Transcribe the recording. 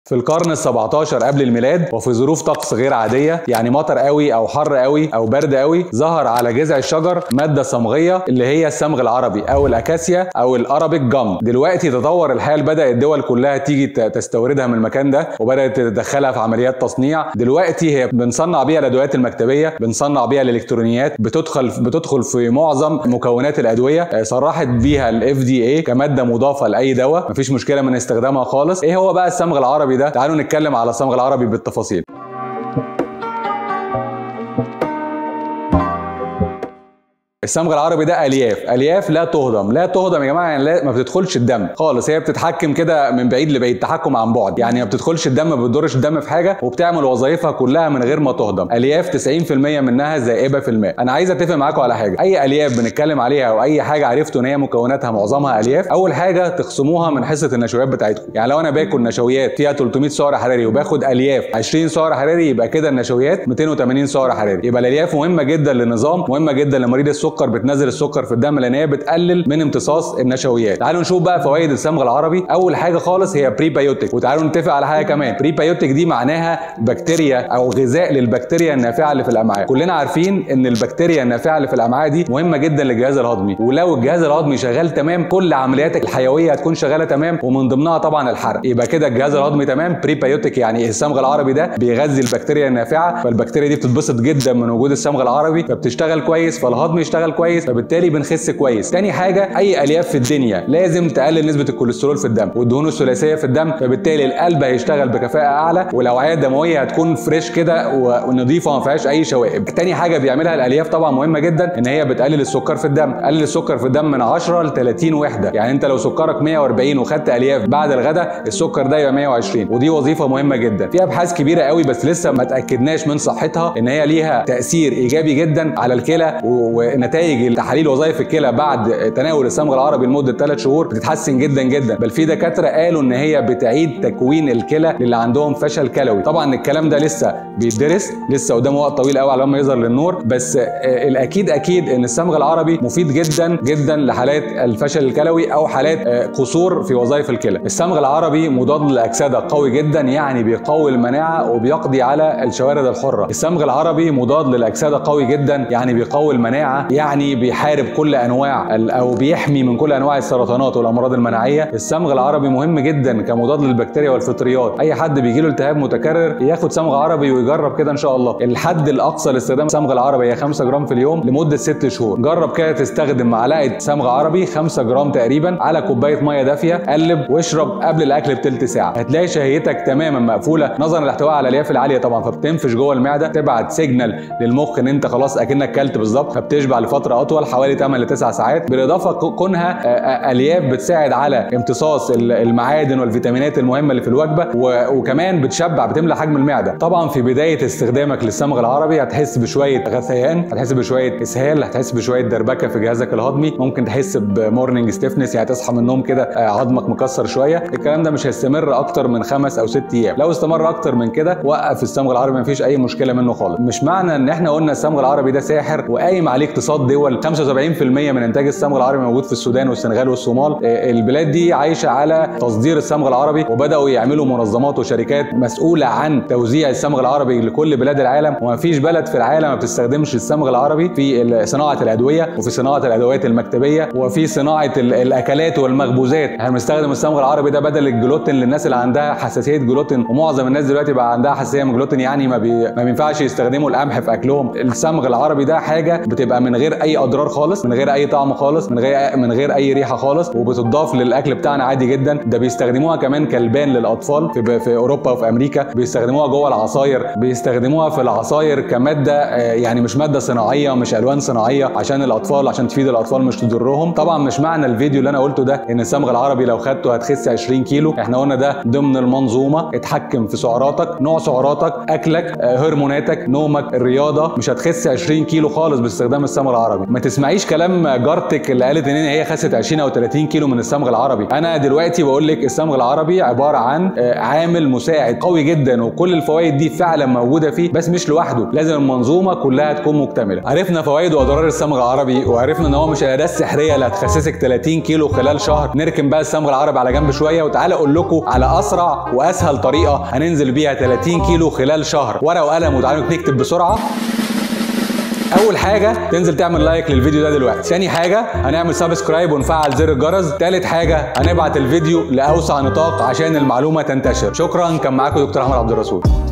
في القرن ال 17 قبل الميلاد وفي ظروف طقس غير عاديه يعني مطر قوي او حر قوي او برد قوي ظهر على جذع الشجر ماده صمغيه اللي هي الصمغ العربي او الاكاسيا او الارابيك جام دلوقتي تطور الحال بدا الدول كلها تيجي تستوردها من المكان ده وبدات تدخلها في عمليات تصنيع دلوقتي هي بنصنع بيها الادوات المكتبيه بنصنع بيها الالكترونيات بتدخل بتدخل في معظم مكونات الادويه صرحت بيها الاف دي اي كماده مضافه لاي دواء مفيش مشكله من استخدامها خالص ايه هو بقى الصمغ العربي ده تعالوا نتكلم على الصمغ العربي بالتفاصيل الصمغ العربي ده الياف الياف لا تهضم لا تهضم يا جماعه يعني لا ما بتدخلش الدم خالص هي بتتحكم كده من بعيد لبعيد تحكم عن بعد يعني ما بتدخلش الدم ما بتضرش الدم في حاجه وبتعمل وظائفها كلها من غير ما تهضم الياف 90% منها ذائبه في الماء انا عايز اتفق معاكم على حاجه اي الياف بنتكلم عليها او اي حاجه عرفتوا ان هي مكوناتها معظمها الياف اول حاجه تخصموها من حصه النشويات بتاعتكم يعني لو انا باكل نشويات فيها 300 سعر حراري وباخد الياف 20 سعر حراري يبقى كده النشويات 280 سعر حراري يبقى الالياف مهمه جدا للنظام مهمه جدا لمريض السكر بتنزل السكر السكر في الدم لان هي بتقلل من امتصاص النشويات تعالوا نشوف بقى فوائد الصمغ العربي اول حاجه خالص هي بريبايوتيك وتعالوا نتفق على حاجه كمان بريبايوتيك دي معناها بكتيريا او غذاء للبكتيريا النافعه اللي في الامعاء كلنا عارفين ان البكتيريا النافعه اللي في الامعاء دي مهمه جدا للجهاز الهضمي ولو الجهاز الهضمي شغال تمام كل عملياتك الحيويه هتكون شغاله تمام ومن ضمنها طبعا الحرق يبقى كده الجهاز الهضمي تمام بريبايوتيك يعني الصمغ العربي ده بيغذي البكتيريا النافعه فالبكتيريا دي بتتبسط جدا من وجود الصمغ العربي فبتشتغل كويس فالهضم يشتغل كويس فبالتالي بنخس كويس كويس تاني حاجه اي الياف في الدنيا لازم تقلل نسبه الكوليسترول في الدم والدهون الثلاثيه في الدم فبالتالي القلب هيشتغل بكفاءه اعلى والاوعيه الدمويه هتكون فريش كده ونظيفه وما فيهاش اي شوائب تاني حاجه بيعملها الالياف طبعا مهمه جدا ان هي بتقلل السكر في الدم قلل السكر في الدم من 10 ل 30 وحده يعني انت لو سكرك 140 وخدت الياف بعد الغداء السكر ده يبقى 120 ودي وظيفه مهمه جدا في ابحاث كبيره قوي بس لسه ما تاكدناش من صحتها ان هي ليها تاثير ايجابي جدا على الكلى ونتائج تحاليل وظائف الكلى بعد تناول الصمغ العربي لمده 3 شهور بتتحسن جدا جدا بل في دكاتره قالوا ان هي بتعيد تكوين الكلى للي عندهم فشل كلوي طبعا الكلام ده لسه بيدرس لسه قدامه وقت طويل قوي على ما يظهر للنور بس الاكيد اكيد ان الصمغ العربي مفيد جدا جدا لحالات الفشل الكلوي او حالات قصور في وظائف الكلى الصمغ العربي مضاد للاكسده قوي جدا يعني بيقوي المناعه وبيقضي على الشوارد الحره الصمغ العربي مضاد للاكسده قوي جدا يعني بيقوي المناعه يعني بيحارب كل انواع او بيحمي من كل انواع السرطانات والامراض المناعيه الصمغ العربي مهم جدا كمضاد للبكتيريا والفطريات اي حد بيجي له التهاب متكرر ياخد صمغ عربي ويجرب كده ان شاء الله الحد الاقصى لاستخدام صمغ العربي هي 5 جرام في اليوم لمده 6 شهور جرب كده تستخدم معلقه صمغ عربي 5 جرام تقريبا على كوبايه ميه دافيه قلب واشرب قبل الاكل بتلت ساعه هتلاقي شهيتك تماما مقفوله نظرا لاحتوائها على الالياف العاليه طبعا فبتنفش جوه المعده تبعت سيجنال للمخ ان انت خلاص اكنك كلت بالظبط فبتشبع لفتره اطول حوالي 8 ل 9 ساعات بالاضافه كونها الياف بتساعد على امتصاص المعادن والفيتامينات المهمه اللي في الوجبه وكمان بتشبع بتملى حجم المعده طبعا في بدايه استخدامك للصمغ العربي هتحس بشويه غثيان هتحس بشويه اسهال هتحس بشويه دربكه في جهازك الهضمي ممكن تحس بمورنينج ستيفنس يعني تصحى من النوم كده عظمك مكسر شويه الكلام ده مش هيستمر اكتر من خمس او ست ايام لو استمر اكتر من كده وقف الصمغ العربي مفيش اي مشكله منه خالص مش معنى ان احنا قلنا الصمغ العربي ده ساحر وقايم عليه اقتصاد دول 75% من انتاج الصمغ العربي موجود في السودان والسنغال والصومال البلاد دي عايشه على تصدير الصمغ العربي وبداوا يعملوا منظمات وشركات مسؤوله عن توزيع الصمغ العربي لكل بلاد العالم ومفيش بلد في العالم ما بتستخدمش الصمغ العربي في صناعه الادويه وفي صناعه الادوات المكتبيه وفي صناعه الاكلات والمخبوزات احنا بنستخدم الصمغ العربي ده بدل الجلوتين للناس اللي عندها حساسيه جلوتين ومعظم الناس دلوقتي بقى عندها حساسيه من الجلوتين يعني ما, بي... ما بينفعش يستخدموا القمح في اكلهم الصمغ العربي ده حاجه بتبقى من غير اي اضرار خالص من غير اي طعم خالص من غير من غير اي ريحه خالص وبتضاف للاكل بتاعنا عادي جدا ده بيستخدموها كمان كلبان للاطفال في, في اوروبا وفي امريكا بيستخدموها جوه العصاير بيستخدموها في العصاير كماده يعني مش ماده صناعيه مش الوان صناعيه عشان الاطفال عشان تفيد الاطفال مش تضرهم طبعا مش معنى الفيديو اللي انا قلته ده ان الصمغ العربي لو خدته هتخس 20 كيلو احنا قلنا ده ضمن المنظومه اتحكم في سعراتك نوع سعراتك اكلك هرموناتك نومك الرياضه مش هتخس 20 كيلو خالص باستخدام الصمغ العربي ما تسمعيش كلام جارتك اللي قالت ان هي خست 20 او 30 كيلو من الصمغ العربي انا دلوقتي بقول لك الصمغ العربي عباره عن آه، عامل مساعد قوي جدا وكل الفوائد دي فعلا موجوده فيه بس مش لوحده لازم المنظومه كلها تكون مكتمله عرفنا فوائد واضرار الصمغ العربي وعرفنا ان هو مش الاداه السحريه اللي هتخسسك 30 كيلو خلال شهر نركن بقى الصمغ العربي على جنب شويه وتعالى اقول لكم على اسرع واسهل طريقه هننزل بيها 30 كيلو خلال شهر ورقه وقلم وتعالوا نكتب بسرعه اول حاجه تنزل تعمل لايك للفيديو ده دلوقتي ثاني حاجه هنعمل سبسكرايب ونفعل زر الجرس ثالث حاجه هنبعت الفيديو لاوسع نطاق عشان المعلومه تنتشر شكرا كان معاكم دكتور احمد عبد الرسول